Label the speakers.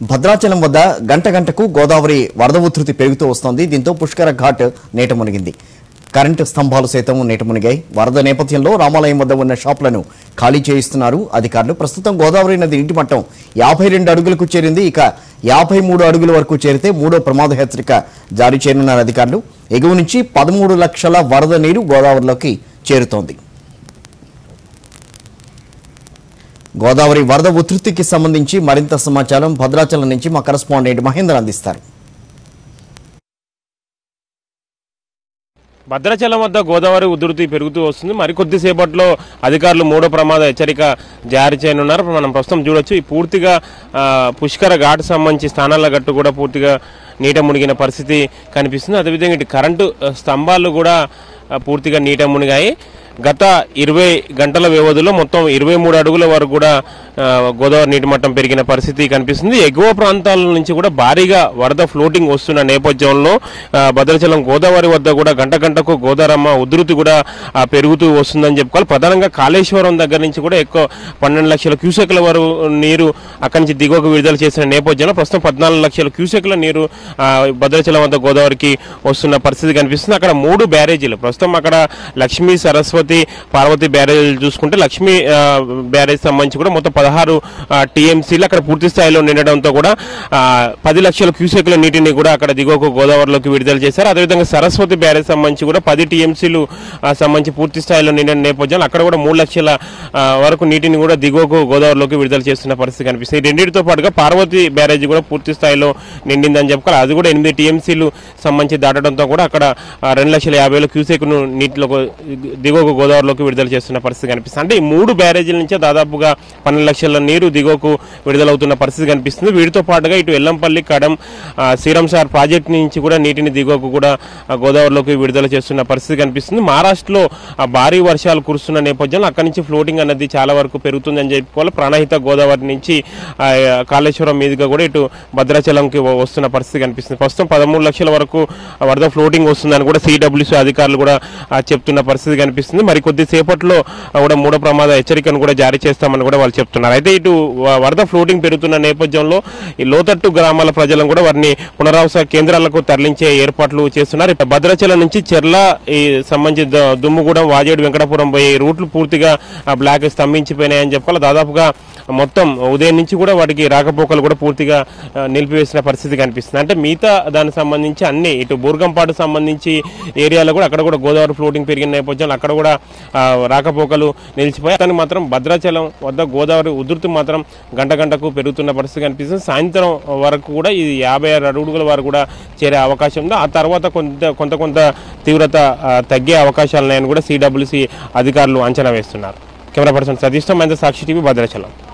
Speaker 1: భద్రాచలం వద్ద గంట గంటకు గోదావరి వరద ఉధృతి పెరుగుతూ వస్తోంది దీంతో పుష్కర ఘాట్ నీట మునిగింది కరెంటు స్తంభాలు సైతం నీట మునిగాయి వరద నేపథ్యంలో రామాలయం వద్ద ఉన్న షాపులను ఖాళీ చేయిస్తున్నారు అధికారులు ప్రస్తుతం గోదావరి నది నీటి మట్టం యాభై రెండు అడుగులకు చేరింది ఇక యాభై మూడు అడుగుల వరకు చేరితే మూడో ప్రమాద హెచ్చరిక జారీ చేయనున్నారు అధికారులు ఎగువ నుంచి పదమూడు లక్షల వరద నీరు గోదావరిలోకి చేరుతోంది గోదావరి వరద ఉధృతికి సంబంధించి మరింత సమాచారం భద్రాచలం నుంచి మా కరెస్పాండెంట్ మహేందర్ అందిస్తారు
Speaker 2: భద్రాచలం వద్ద గోదావరి ఉధృతి పెరుగుతూ వస్తుంది మరికొద్దిసేపట్లో అధికారులు మూడో ప్రమాద హెచ్చరిక జారీ చేయనున్నారు మనం ప్రస్తుతం చూడొచ్చు ఈ పూర్తిగా ఆ, పుష్కర ఘాటు సంబంధించి స్థానాల గట్టు కూడా పూర్తిగా నీట మునిగిన పరిస్థితి కనిపిస్తుంది అదేవిధంగా ఇటు కరెంటు ఆ, స్తంభాలు కూడా ఆ, పూర్తిగా నీట మునిగాయి గత ఇరవై గంటల వ్యవధిలో మొత్తం ఇరవై మూడు అడుగుల వరకు కూడా ఆ, గోదావరి నీటి మట్టం పెరిగిన పరిస్థితి కనిపిస్తుంది ఎగువ ప్రాంతాల నుంచి కూడా భారీగా వరద ఫ్లోటింగ్ వస్తున్న నేపథ్యంలో ఆ, భద్రాచలం గోదావరి వద్ద కూడా గంట గంటకు గోదావరమ్మ ఉధృతి కూడా ఆ, పెరుగుతూ వస్తుందని చెప్పుకోవాలి ప్రధానంగా కాళేశ్వరం దగ్గర నుంచి కూడా ఎక్కువ పన్నెండు లక్షల క్యూసెక్ల వరకు నీరు అక్కడి నుంచి దిగువకు విడుదల చేసిన నేపథ్యంలో ప్రస్తుతం పద్నాలుగు లక్షల క్యూసెక్ల నీరు ఆ, భద్రాచలం వద్ద గోదావరికి వస్తున్న పరిస్థితి కనిపిస్తుంది అక్కడ మూడు బ్యారేజీలు ప్రస్తుతం అక్కడ లక్ష్మీ సరస్వతి పార్వతి బ్యారేజీలు చూసుకుంటే లక్ష్మీ ఆ, బ్యారేజ్ సంబంధించి కూడా మొత్తం పదహారు టీఎంసీలు అక్కడ పూర్తి స్థాయిలో నిండడంతో కూడా ఆ, పది లక్షల క్యూసెక్ల నీటిని కూడా అక్కడ దిగువకు గోదావరిలోకి విడుదల చేశారు అదేవిధంగా సరస్వతి బ్యారేజ్ సంబంధించి కూడా పది టీఎంసీలు సంబంధించి పూర్తి స్థాయిలో నిండిన నేపథ్యంలో అక్కడ కూడా మూడు లక్షల ఆ, వరకు నీటిని కూడా దిగువకు గోదావరిలోకి విడుదల చేస్తున్న పరిస్థితి కనిపిస్తుంది ఈ రెండింటితో పాటుగా పార్వతి బ్యారేజ్ కూడా పూర్తి స్థాయిలో నిండిందని చెప్పుకోవాలి అది కూడా ఎనిమిది టీఎంసీలు సంబంధించి దాటడంతో కూడా అక్కడ ఆ, రెండు లక్షల యాభై వేల క్యూసెక్ను నీటిలోకి దిగువకు గోదావరిలోకి విడుదల చేస్తున్న పరిస్థితి కనిపిస్తుంది అంటే ఈ మూడు బ్యారేజీల నుంచే దాదాపుగా పన్నెండు లక్షల నీరు దిగువకు విడుదలవుతున్న పరిస్థితి కనిపిస్తుంది వీటితో పాటుగా ఇటు ఎల్లంపల్లి కడం ఆ, శ్రీరాంసార్ ప్రాజెక్ట్ నుంచి కూడా నీటిని దిగువకు కూడా ఆ, గోదావరిలోకి విడుదల చేస్తున్న పరిస్థితి కనిపిస్తుంది మహారాష్ట్రలో ఆ, భారీ వర్షాలు కురుస్తున్న నేపథ్యంలో అక్కడి నుంచి ఫ్లోటింగ్ అనేది చాలా వరకు పెరుగుతుందని చెప్పుకోవాలి ప్రాణహిత గోదావరి నుంచి ఆ, కాళేశ్వరం మీదుగా కూడా ఇటు భద్రాచలంకి వ- వస్తున్న పరిస్థితి కనిపిస్తుంది ప్రస్తుతం పదమూడు లక్షల వరకు ఆ, వరద ఫ్లోటింగ్ వస్తుందని కూడా సిడబ్ల్యూసీ అధికారులు కూడా ఆ, చెప్తున్న పరిస్థితి కనిపిస్తుంది మరి కొద్ది సేపట్లో ఆ, కూడా మూడో ప్రమాద హెచ్చరికను కూడా జారీ చేస్తామని కూడా వాళ్ళు చెప్తున్నారు అయితే ఇటు వ- వరద ఫ్లోటింగ్ పెరుగుతున్న నేపథ్యంలో ఈ లోతట్టు గ్రామాల ప్రజలను కూడా వారిని పునరావాస కేంద్రాలకు తరలించే ఏర్పాట్లు చేస్తున్నారు ఇక భద్రాచలం నుంచి చెర్ల ఈ సంబంధించి ద- దుమ్ముగూడెం వాజేడు వెంకటాపురం పోయే ఈ రూట్లు పూర్తిగా ఆ, బ్లాక్ స్తంభించిపోయినాయని చెప్పాలి దాదాపుగా మొత్తం ఉదయం నుంచి కూడా వాటికి రాకపోకలు కూడా పూర్తిగా ఆ, నిలిపివేసిన పరిస్థితి కనిపిస్తుంది అంటే మిగతా దానికి సంబంధించి అన్ని ఇటు బూర్గంపాటు సంబంధించి ఏరియాలో కూడా అక్కడ కూడా గోదావరి ఫ్లోటింగ్ పెరిగిన నేపథ్యంలో అక్కడ కూడా ఆ, రాకపోకలు నిలిచిపోయి అతను మాత్రం భద్రాచలం వద్ద గోదావరి ఉధృతి మాత్రం గంట గంటకు పెరుగుతున్న పరిస్థితి కనిపిస్తుంది సాయంత్రం వరకు కూడా ఇది యాభై ఆరు అడుగుల వరకు కూడా చేరే అవకాశం ఉంది ఆ తర్వాత కొంత కొంత కొంత తీవ్రత ఆ, తగ్గే అవకాశాలు ఉన్నాయని కూడా సిడబ్ల్యూసి అధికారులు అంచనా వేస్తున్నారు కెమెరా పర్సన్ సతీష్ తో మహేంద్ర సాక్షి టీవీ భద్రాచలం